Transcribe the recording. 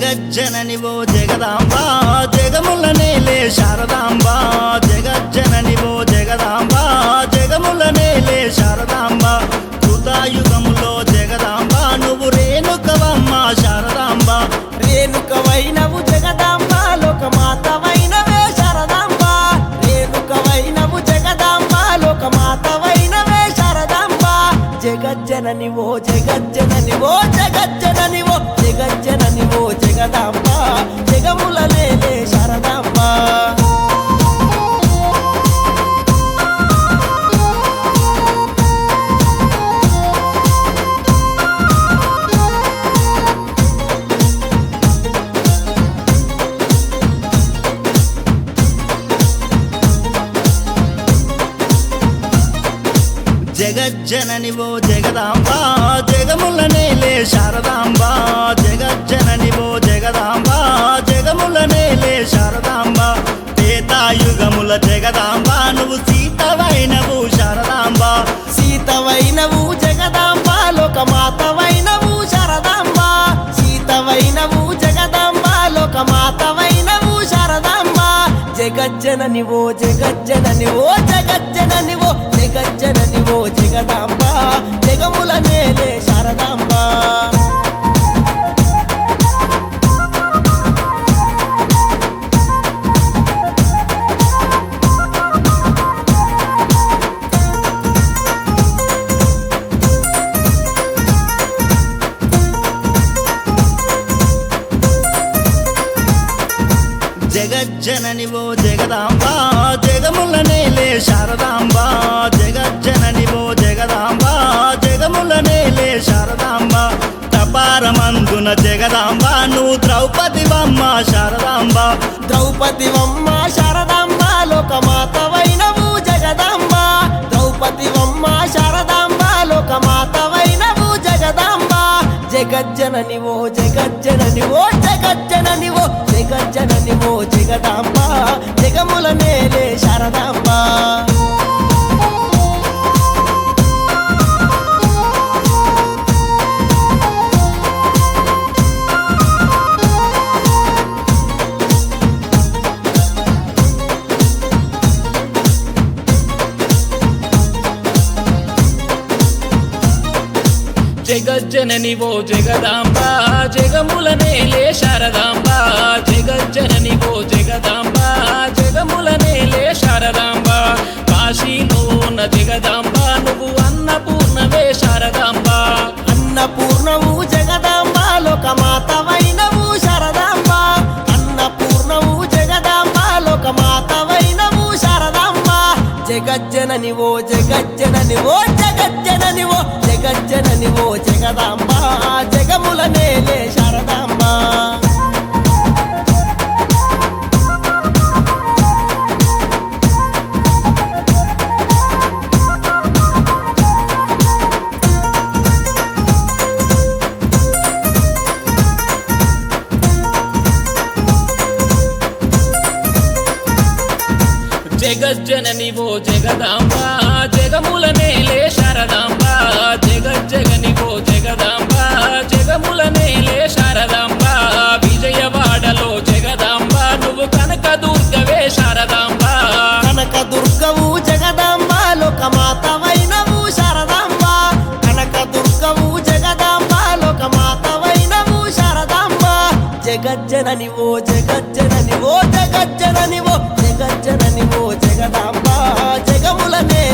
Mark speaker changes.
Speaker 1: జగజ్జననివో జగదాంబ జగముల నేలే శారదాంబ జగజ్జననివో జగదాంబ జగముల నేలే శారదాంబ కృతాయుగములో జగదాంబ నువ్వు రేణుకవమ్మ శారదాంబ
Speaker 2: రేణుకవైనవు జగదాంబ లోకమాతవైనవే శారదాంబ రేణుకవైనవు జగదాంబ లోకమాతవైనవే శారదాంబ జగజ్జనని ఓ జగజ్జనని ఓ జగజ్జనని ఓ జగజ్జనని ఓ జగదాంబ జగముల లేలే శారదాంబ
Speaker 1: జగజ్జననివో జగదాంబ జగముల నేలే శారదాంబ జగజ్జననివో జగదాంబ జగముల నేలే శారదాంబ త్రేతాయుగముల జగదాంబ నువ్వు సీతవైనవు శారదాంబ
Speaker 2: సీతవైనవు జగదాంబ లోకమాతవైనవు శారదాంబ సీతవైనవు జగదాంబ లోకమాతవైనవు శారదాంబ జగజ్జనని ఓ జగజ్జనని ఓ జగజ్జనని ఓ జగజ్జనని ఓ జగదాంబ జగముల నేలే శారదాంబ
Speaker 1: జగజ్జననివో జగదాంబ జగముల నేలే శారదాంబ జగజ్జననివో జగదాంబ జగముల నేలే శారదాంబ తపారమందున జగదాంబ నువ్వు ద్రౌపదివమ్మ శారదాంబ
Speaker 2: ద్రౌపదివమ్మ శారదాంబ లోకమాతవైనవు జగదాంబ ద్రౌపదివమ్మ శారదాంబ లోకమాతవైనవు జగదాంబ జగజ్జనని ఓ జగజ్జనని ఓ జగజ్జనని ఓ జగజ్జనని ఓ జగదాంబ జగముల నేలే శారదాంబ
Speaker 3: జగజ్జనని ఓ జగదాంబ జగముల నేలే శారదాంబ జగజ్జనని ఓ జగదాంబ జగముల నేలే శారదాంబ కాశీలోన జగదాంబ నువ్వు అన్నపూర్ణవే శారదాంబ
Speaker 2: అన్నపూర్ణవు జగదాంబ లోకమాతవైనవు శారదాంబ అన్నపూర్ణవు జగదాంబ లోకమాతవైనవు శారదాంబ జగజ్జనని ఓ జగజ్జనని ఓ జగజ్జనని ఓ జగజ్జనని ఓ జగదాంబ జగముల నేలే శారదాంబ
Speaker 3: జగజ్జనని ఓ జగదాంబ జగముల నేలే శారదాంబ జగజ్జగని ఓ జగదాంబ జగముల నేలే శారదాంబ విజయవాడలో జగదాంబ నువ్వు కనక దుర్గవే శారదాంబ
Speaker 2: కనక దుర్గవు జగదాంబ లోకమాతవైనవు శారదాంబ కనక దుర్గవు జగదాంబ లోకమాతవైనవు శారదాంబ జగజ్జనని ఓ జగజ్జనని ఓ జగజ్జనని ఓ జగజ్జనని ఓ జగదాంబ జగముల నేలే